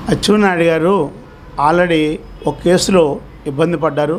అచ్చెన్నాయుడు గారు ఆల్రెడీ ఒక కేసులో ఇబ్బంది పడ్డారు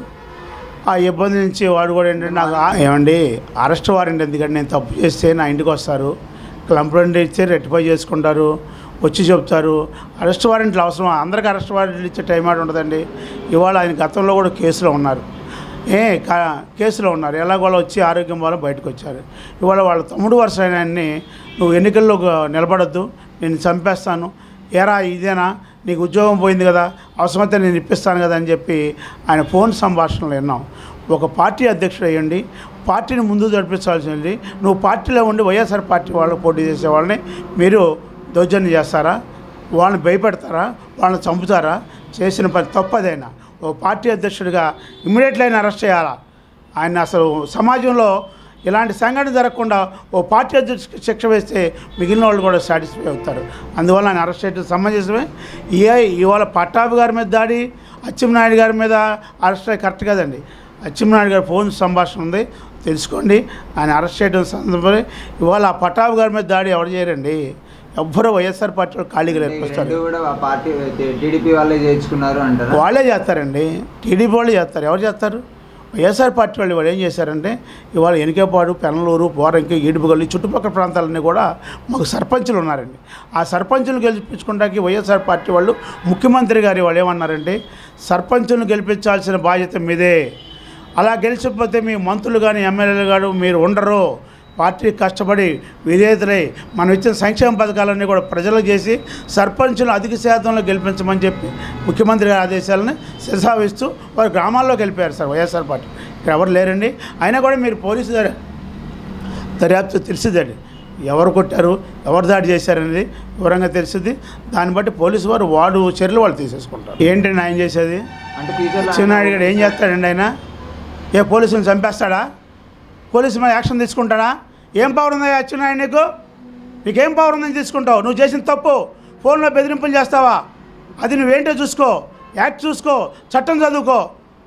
ఆ ఇబ్బంది నుంచి వాడు కూడా ఏంటంటే నాకు ఆ- ఏమండి అరెస్ట్ వారెంట్ ఎందుకంటే నేను తప్పు చేస్తే నా ఇంటికి వస్తారు కంప్లైంట్ ఇస్తే రెక్టిఫై చేసుకుంటారు వచ్చి చెప్తారు అరెస్ట్ వారెంట్లు అవసరం అందరికీ అరెస్ట్ వారెంట్లు ఇచ్చే టైం ఆడ ఉండదండి ఇవాళ ఆయన గతంలో కూడా కేసులో ఉన్నారు ఏ కా- కేసులో ఉన్నారు ఎలాగోలా వచ్చి ఆరోగ్యం వల్ల బయటకు వచ్చారు ఇవాళ వాళ్ళ తమ్ముడు వరుస ఆయన్ని నువ్వు ఎన్నికల్లో గ- నిలబడొద్దు నేను చంపేస్తాను ఏరా ఇదేనా నీకు ఉద్యోగం పోయింది కదా అవసరమైతే నేను ఇప్పిస్తాను కదా అని చెప్పి ఆయన ఫోన్ సంభాషణలు విన్నాం ఒక పార్టీ అధ్యక్షుడు అయ్యండి పార్టీని ముందు నడిపించాల్సింది నువ్వు పార్టీలో ఉండి వైఎస్ఆర్ పార్టీ వాళ్ళు పోటీ చేసే వాళ్ళని మీరు దౌర్జన్యం చేస్తారా వాళ్ళని భయపెడతారా వాళ్ళని చంపుతారా చేసిన పని తప్పదైనా ఓ పార్టీ అధ్యక్షుడిగా ఇమ్మీడియట్లీ ఆయన అరెస్ట్ చేయాలా ఆయన అసలు సమాజంలో ఇలాంటి సంఘటన జరగకుండా ఓ పార్టీ అధ్యక్షుడికి శిక్ష వేస్తే మిగిలిన వాళ్ళు కూడా సాటిస్ఫై అవుతారు అందువల్ల ఆయన అరెస్ట్ చేయడం సమంజసమే ఏ ఇవాళ పట్టాభి గారి మీద దాడి అచ్చెన్నాయుడు గారి మీద అరెస్ట్ అయ్యి కరెక్ట్ కదండి అచ్చెన్నాయుడు గారి ఫోన్ సంభాషణ ఉంది తెలుసుకోండి ఆయన అరెస్ట్ చేయడం సందర్భంలో ఇవాళ ఆ పట్టాభి గారి మీద దాడి ఎవరు చేయరండి ఎవ్వరూ వైఎస్ఆర్ పార్టీ వాళ్ళు ఖాళీగా లేకొస్తారు రెండు కూడా ఆ పార్టీ టీడీపీ వాళ్ళే చేయించుకున్నారు అంటారా వాళ్ళే చేస్తారండి టీడీపీ వాళ్ళు చేస్తారు ఎవరు చేస్తారు వైఎస్ఆర్ పార్టీ వాళ్ళు వాళ్ళు ఏం చేశారంటే ఇవాళ ఎనికేపాడు పెనలూరు పోరంకి ఈడుపుగల్లి చుట్టుపక్కల ప్రాంతాలన్నీ కూడా మాకు సర్పంచులు ఉన్నారండి ఆ సర్పంచులు గెలిపించుకోవడానికి వైఎస్ఆర్ పార్టీ వాళ్ళు ముఖ్యమంత్రి గారి వాళ్ళు ఏమన్నారంటే సర్పంచులను గెలిపించాల్సిన బాధ్యత మీదే అలా గెలిచిపోతే మీ మంత్రులు కానీ ఎమ్మెల్యేలు కానీ మీరు ఉండరు పార్టీ కష్టపడి విధేయతలై మనం ఇచ్చిన సంక్షేమ పథకాలన్నీ కూడా ప్రజలకు చేసి సర్పంచులు అధిక శాతంలో గెలిపించమని చెప్పి ముఖ్యమంత్రి గారి ఆదేశాలను శిరసావిస్తూ వారు గ్రామాల్లోకి వెళ్ళిపోయారు సార్ వైఎస్ఆర్ పార్టీ ఇక్కడ ఎవరు లేరండి అయినా కూడా మీరు పోలీసు దర్యా దర్యాప్తు తెలిసిదండి ఎవరు కొట్టారు ఎవరు దాడి చేశారనేది వివరంగా తెలిసింది దాన్ని బట్టి పోలీసు వారు వాడు చర్యలు వాళ్ళు తీసేసుకుంటారు ఏంటండి ఆయన చేసేది అంటే ఫ్యూచర్లో చిన్నాయుడు గారు ఏం చేస్తాడండి ఆయన ఏ పోలీసులను చంపేస్తాడా పోలీసు మీద యాక్షన్ తీసుకుంటాడా ఏం పవర్ ఉందా అచ్చెన్నాయుడు నీకు నీకేం పవర్ ఉందని తీసుకుంటావు నువ్వు చేసిన తప్పు ఫోన్లో బెదిరింపులు చేస్తావా అది నువ్వేంటో చూసుకో యాక్ట్ చూసుకో చట్టం చదువుకో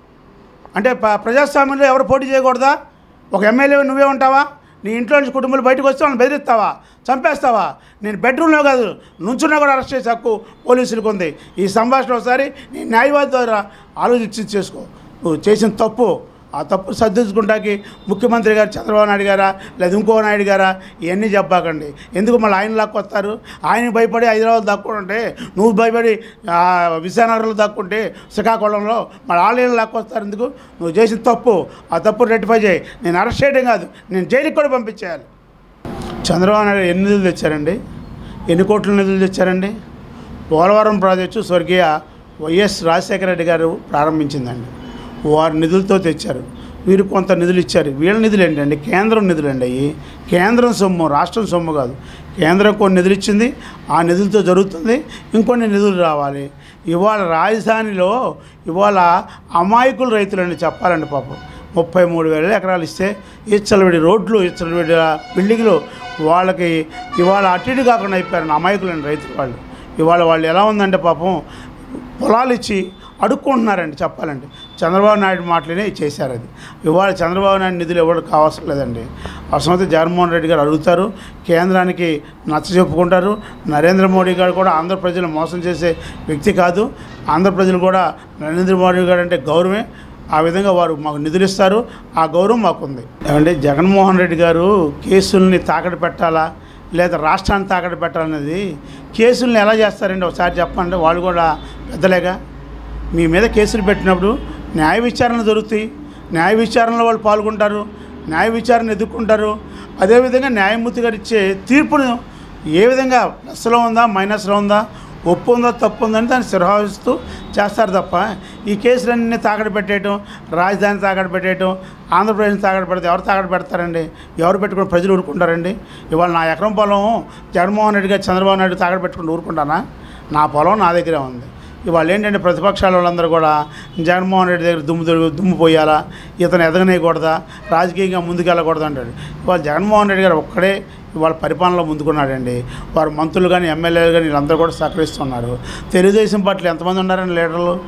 అంటే ప- ప్రజాస్వామ్యంలో ఎవరు పోటీ చేయకూడదా ఒక ఎమ్మెల్యే నువ్వే ఉంటావా నీ ఇంట్లో నుంచి కుటుంబాలు బయటకు వస్తే వాళ్ళని బెదిరిస్తావా చంపేస్తావా నేను బెడ్రూమ్లో కాదు నుంచున్నా కూడా అరెస్ట్ చేసే హక్కు పోలీసులకు ఉంది ఈ సంభాషణ ఒకసారి నీ న్యాయవాది ద్వారా ఆలోచించి చేసుకో నువ్వు చేసిన తప్పు ఆ తప్పు సర్దించుకుంటాకి ముఖ్యమంత్రి గారు చంద్రబాబు నాయుడు గారా లేదా ఇంకో నాయుడు గారా ఇవన్నీ చెప్పాకండి ఎందుకు మళ్ళీ ఆయన లాక్కొస్తారు ఆయన భయపడి హైదరాబాద్ దాక్కుంటే నువ్వు భయపడి ఆ, విశానగర్లో దాక్కుంటే శ్రీకాకుళంలో మళ్ళీ ఆలయం లాక్కొస్తారు ఎందుకు నువ్వు చేసిన తప్పు ఆ తప్పు రెక్టిఫై చేయి నేను అరెస్ట్ చేయడం కాదు నేను జైలుకి కూడా పంపించేయాలి చంద్రబాబు నాయుడు ఎన్ని నిధులు తెచ్చారండి ఎన్ని కోట్ల నిధులు తెచ్చారండి పోలవరం ప్రాజెక్టు స్వర్గీయ వైఎస్ రాజశేఖర రెడ్డి గారు ప్రారంభించిందండి వారి నిధులతో తెచ్చారు వీరు కొంత నిధులు ఇచ్చారు వీళ్ళ నిధులు ఏంటండి కేంద్రం నిధులు అండి అవి కేంద్రం సొమ్ము రాష్ట్రం సొమ్ము కాదు కేంద్రం కొన్ని నిధులు ఇచ్చింది ఆ నిధులతో జరుగుతుంది ఇంకొన్ని నిధులు రావాలి ఇవాళ రాజధానిలో ఇవాళ అమాయకులు రైతులండి చెప్పాలండి పాపం ముప్పై మూడు వేల ఎకరాలు ఇస్తే ఇచ్చలవిడి రోడ్లు ఇచ్చలవిడి బిల్డింగ్లు వాళ్ళకి ఇవాళ అటు ఇటు కాకుండా అయిపోయారు అమాయకులండి రైతులు వాళ్ళు ఇవాళ వాళ్ళు ఎలా ఉందంటే పాపం పొలాలు ఇచ్చి అడుక్కుంటున్నారండి చెప్పాలండి చంద్రబాబు నాయుడు మాటలనే చేశారు అది ఇవాళ చంద్రబాబు నాయుడు నిధులు ఎవరు కావాల్సిన లేదండి అవసరమైతే జగన్మోహన్ రెడ్డి గారు అడుగుతారు కేంద్రానికి నచ్చ చెప్పుకుంటారు నరేంద్ర మోడీ గారు కూడా ఆంధ్ర ప్రజలు మోసం చేసే వ్యక్తి కాదు ఆంధ్ర ప్రజలు కూడా నరేంద్ర మోడీ గారు అంటే గౌరవమే ఆ విధంగా వారు మాకు నిధులు ఇస్తారు ఆ గౌరవం మాకుంది ఏమంటే జగన్మోహన్ రెడ్డి గారు కేసుల్ని తాకట పెట్టాలా లేదా రాష్ట్రాన్ని తాకట పెట్టాలనేది కేసుల్ని ఎలా చేస్తారండి ఒకసారి చెప్పండి వాళ్ళు కూడా పెద్దలేగా మీ మీద కేసులు పెట్టినప్పుడు న్యాయ విచారణ జరుగుతాయి న్యాయ విచారణలో వాళ్ళు పాల్గొంటారు న్యాయ విచారణ ఎదుర్కొంటారు అదేవిధంగా న్యాయమూర్తి గారు ఇచ్చే తీర్పును ఏ విధంగా ప్లస్లో ఉందా మైనస్లో ఉందా ఒప్పు ఉందా తప్పు ఉందని దాన్ని శిరహావిస్తూ చేస్తారు తప్ప ఈ కేసులన్నీ తాకడ పెట్టేయటం రాజధాని తాకడ పెట్టేయటం ఆంధ్రప్రదేశ్ తాకడ పెడితే ఎవరు తాకడ పెడతారండి ఎవరు పెట్టుకుని ప్రజలు ఊరుకుంటారండి ఇవాళ నా ఎకరం పొలం జగన్మోహన్ రెడ్డి గారు చంద్రబాబు నాయుడు తాకడ పెట్టుకుని ఊరుకుంటానా నా పొలం నా దగ్గరే ఉంది ఇవాళ ఏంటంటే ప్రతిపక్షాల వాళ్ళందరూ కూడా జగన్మోహన్ రెడ్డి దగ్గర దుమ్ము దొరి- దుమ్ము పోయాలా ఇతను ఎదగనేయకూడదా రాజకీయంగా ముందుకెళ్ళకూడదు అంటాడు ఇవాళ జగన్మోహన్ రెడ్డి గారు ఒక్కడే ఇవాళ పరిపాలనలో ముందుకున్నాడండి వారు మంత్రులు కానీ ఎమ్మెల్యేలు కానీ వీళ్ళందరూ కూడా సహకరిస్తున్నారు తెలుగుదేశం పార్టీలు ఎంతమంది ఉన్నారండి లీడర్లు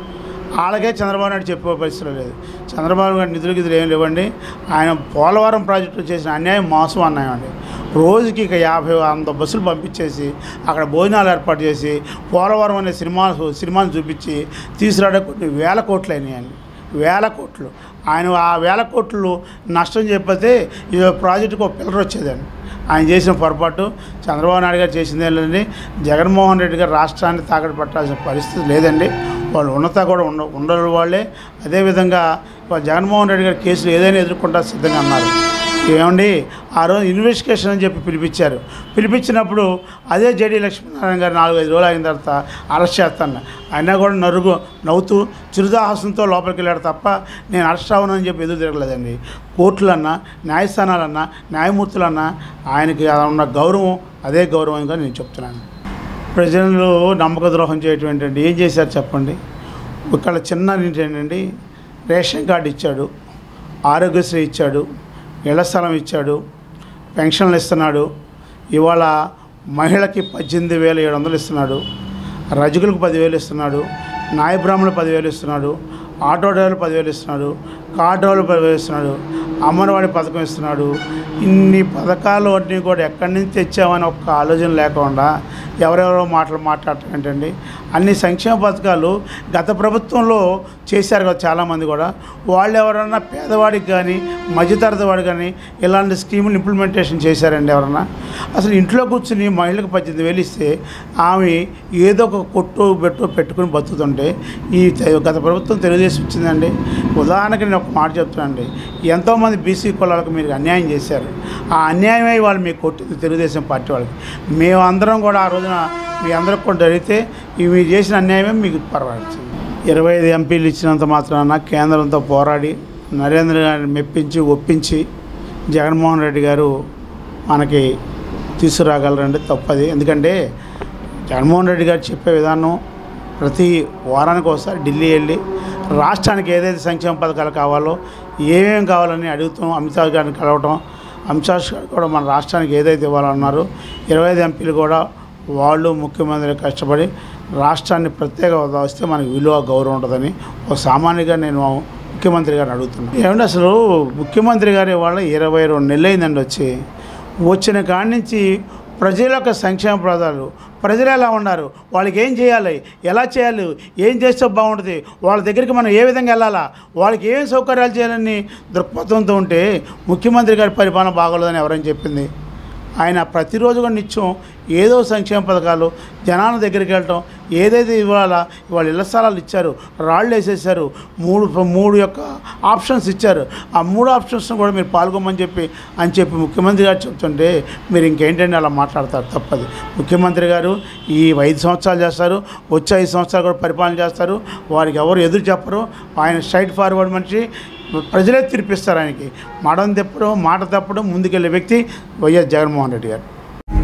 వాళ్ళకే చంద్రబాబు నాయుడు చెప్పే పరిస్థితి లేదు చంద్రబాబు నాయుడు నిధులు గిధులు ఏం లేవండి ఆయన పోలవరం ప్రాజెక్టు చేసిన అన్యాయం మోసం అన్యాయం అండి రోజుకి ఇక యాభై వంద బస్సులు పంపించేసి అక్కడ భోజనాలు ఏర్పాటు చేసి పోలవరం అనే సినిమా సినిమాను చూపించి తీసుకురావడానికి కొన్ని వేల కోట్లు అయినాయండి వేల కోట్లు ఆయన ఆ వేల కోట్లు నష్టం చెప్పితే ఈ ప్రాజెక్టుకు ఒక పిల్లర్ వచ్చేదండి ఆయన చేసిన పొరపాటు చంద్రబాబు నాయుడు గారు చేసింది ఏంటండి జగన్మోహన్ రెడ్డి గారు రాష్ట్రాన్ని తాకట్టు పట్టాల్సిన పరిస్థితి లేదండి వాళ్ళు ఉన్నత కూడా ఉండ ఉండరు వాళ్ళే అదేవిధంగా వాళ్ళు జగన్మోహన్ రెడ్డి గారి కేసులు ఏదైనా ఎదుర్కొంటా సిద్ధంగా అన్నారు ఏమండి ఆ రోజు ఇన్వెస్టిగేషన్ అని చెప్పి పిలిపించారు పిలిపించినప్పుడు అదే జేడీ లక్ష్మీనారాయణ గారు నాలుగు ఐదు రోజులు అయిన తర్వాత అరెస్ట్ చేస్తాను అయినా కూడా నరుగు నవ్వుతూ చిరుదాహాసంతో లోపలికి వెళ్ళాడు తప్ప నేను అరెస్ట్ అవ్వనని చెప్పి ఎదురు తిరగలేదండి కోర్టులన్నా న్యాయస్థానాలన్నా న్యాయమూర్తులన్నా ఆయనకి ఉన్న గౌరవం అదే గౌరవంగా నేను చెప్తున్నాను ప్రజలు నమ్మక ద్రోహం చేయటం ఏంటండి ఏం చేశారు చెప్పండి ఇక్కడ చిన్న ఏంటండి రేషన్ కార్డు ఇచ్చాడు ఆరోగ్యశ్రీ ఇచ్చాడు ఇళ్ల స్థలం ఇచ్చాడు పెన్షన్లు ఇస్తున్నాడు ఇవాళ మహిళకి పద్దెనిమిది వేల ఏడు వందలు ఇస్తున్నాడు రజకులకు పదివేలు ఇస్తున్నాడు నాయ బ్రాహ్మణులు పదివేలు ఇస్తున్నాడు ఆటో డ్రైవర్లు పదివేలు ఇస్తున్నాడు కార్ డ్రైవర్లు పదివేలు ఇస్తున్నాడు అమ్మనవాడి పథకం ఇస్తున్నాడు ఇన్ని పథకాలు అన్నీ కూడా ఎక్కడి నుంచి తెచ్చామని ఒక్క ఆలోచన లేకుండా ఎవరెవరో మాటలు మాట్లాడటం ఏంటండి అన్ని సంక్షేమ పథకాలు గత ప్రభుత్వంలో చేశారు కదా చాలామంది కూడా వాళ్ళు ఎవరన్నా పేదవాడికి కానీ మధ్యతరగతి వాడు కానీ ఇలాంటి స్కీములు ఇంప్లిమెంటేషన్ చేశారండి ఎవరన్నా అసలు ఇంట్లో కూర్చుని మహిళలకు పద్దెనిమిది వేలు ఇస్తే ఆమె ఏదో ఒక కొట్టు బెట్టు పెట్టుకుని బతుకుతుంటే ఈ తె- గత ప్రభుత్వం తెలుగుదేశం వచ్చిందండి ఉదాహరణకి నేను ఒక మాట చెప్తానండి ఎంతోమంది బీసీ కులాలకు మీరు అన్యాయం చేశారు ఆ అన్యాయమే వాళ్ళు మీకు కొట్టింది తెలుగుదేశం పార్టీ వాళ్ళకి మేమందరం కూడా ఆ రోజున మీ అందరికి కూడా జరిగితే ఈ మీరు చేసిన అన్యాయమే మీకు పర్వాలేదు ఇరవై ఐదు ఎంపీలు ఇచ్చినంత మాత్రాన కేంద్రంతో పోరాడి నరేంద్ర గారిని మెప్పించి ఒప్పించి జగన్మోహన్ రెడ్డి గారు మనకి తీసుకురాగలరండి తప్పది ఎందుకంటే జగన్మోహన్ రెడ్డి గారు చెప్పే విధానం ప్రతి వారానికి ఒకసారి ఢిల్లీ వెళ్ళి రాష్ట్రానికి ఏదైతే సంక్షేమ పథకాలు కావాలో ఏమేమి కావాలని అడుగుతాం అమితాబ్ గారిని కలవటం అమితాబ్ గారు కూడా మన రాష్ట్రానికి ఏదైతే ఇవ్వాలన్నారు ఇరవై ఐదు ఎంపీలు కూడా వాళ్ళు ముఖ్యమంత్రి కష్టపడి రాష్ట్రాన్ని ప్రత్యేక హోదా వస్తే మనకి విలువ గౌరవం ఉంటుందని ఒక సామాన్యంగా నేను ముఖ్యమంత్రి గారిని అడుగుతున్నాను ఏమంటే అసలు ముఖ్యమంత్రి గారి వాళ్ళ ఇరవై రెండు నెలలు అయిందండి వచ్చి వచ్చిన కాడి నుంచి ప్రజల యొక్క సంక్షేమ పదాలు ప్రజలు ఎలా ఉన్నారు వాళ్ళకి ఏం చేయాలి ఎలా చేయాలి ఏం చేస్తే బాగుంటుంది వాళ్ళ దగ్గరికి మనం ఏ విధంగా వెళ్ళాలా వాళ్ళకి ఏం సౌకర్యాలు చేయాలని దృక్పథంతో ఉంటే ముఖ్యమంత్రి గారి పరిపాలన బాగోలేదని ఎవరైనా చెప్పింది ఆయన ప్రతిరోజు కూడా నిత్యం ఏదో సంక్షేమ పథకాలు జనాల దగ్గరికి వెళ్ళటం ఏదైతే ఇవాళ ఇవాళ ఇళ్ల స్థలాలు ఇచ్చారు రాళ్ళు వేసేసారు మూడు మూడు యొక్క ఆప్షన్స్ ఇచ్చారు ఆ మూడు ఆప్షన్స్ కూడా మీరు పాల్గొమని చెప్పి అని చెప్పి ముఖ్యమంత్రి గారు చెప్తుంటే మీరు ఇంకేంటంటే అలా మాట్లాడతారు తప్పది ముఖ్యమంత్రి గారు ఈ ఐదు సంవత్సరాలు చేస్తారు వచ్చే ఐదు సంవత్సరాలు కూడా పరిపాలన చేస్తారు వారికి ఎవరు ఎదురు చెప్పరు ఆయన స్ట్రైట్ ఫార్వర్డ్ మనిషి ప్రజలే తీర్పిస్తారు ఆయనకి మడం తెప్పడం మాట తప్పడం ముందుకెళ్ళే వ్యక్తి వైఎస్ జగన్మోహన్ రెడ్డి గారు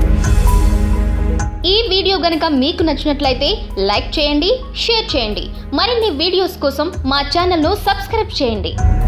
ఈ వీడియో గనుక మీకు నచ్చినట్లయితే లైక్ చేయండి షేర్ చేయండి మరిన్ని వీడియోస్ కోసం మా ఛానల్ను సబ్స్క్రైబ్ చేయండి